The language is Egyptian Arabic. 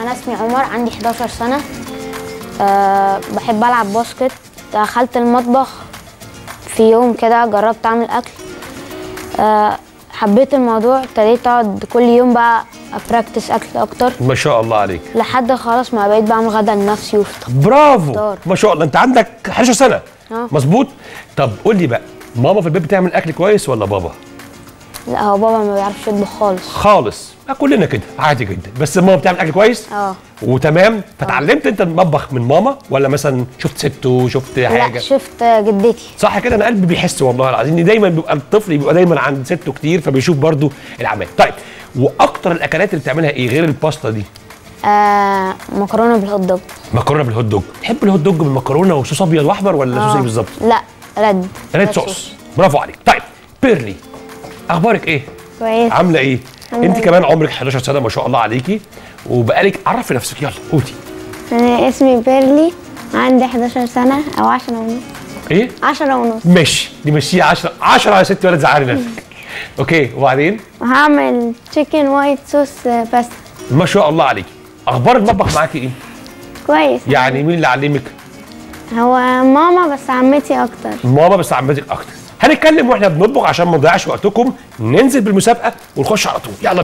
انا اسمي عمر عندي 11 سنه أه بحب العب باسكت دخلت المطبخ في يوم كده جربت اعمل اكل أه حبيت الموضوع ابتديت اقعد كل يوم بقى ابراكتس اكل اكتر ما شاء الله عليك لحد خلاص ما بقيت بعمل غدا لنفسي وفطار برافو فطار. ما شاء الله انت عندك 11 سنه اه. مظبوط طب قول لي بقى ماما في البيت بتعمل اكل كويس ولا بابا لا هو بابا ما بيعرفش يطبخ خالص خالص آه، كلنا كده عادي جدا بس ماما بتعمل اكل كويس اه وتمام فتعلمت انت المطبخ من ماما ولا مثلا شفت سته شفت لا حاجه شفت جدتي صح كده انا قلبي بيحس والله العظيم ان دايما بيبقى الطفل بيبقى دايما عند سته كتير فبيشوف برضو العمال طيب واكتر الاكلات اللي بتعملها ايه غير الباستا دي آه مكرونه بالهوت دوج مكرونه بالهوت دوج تحب الهوت دوج بالمكرونه وصوص ابيض واحمر ولا صوص آه. ايه بالظبط لا ريد ريد صوص برافو عليك طيب بيرلي اخبارك ايه كويس عامله ايه الحمد انت لله. كمان عمرك 11 سنه ما شاء الله عليكي وبقالك عرفي نفسك يلا قولي أنا اسمي بيرلي عندي 11 سنة أو 10 ونص ايه 10 ونص ماشي دي مشيها 10 10 يا ستي ولا تزعلي نفسك اوكي وبعدين وهعمل تشيكن وايت صوص بس ما شاء الله عليكي اخبار المطبخ معاكي ايه كويس يعني مين اللي علمك هو ماما بس عمتي أكتر ماما بس عمتك اكتر هنتكلم واحنا بنطبخ عشان ما نضيعش وقتكم ننزل بالمسابقه ونخش على طول يلا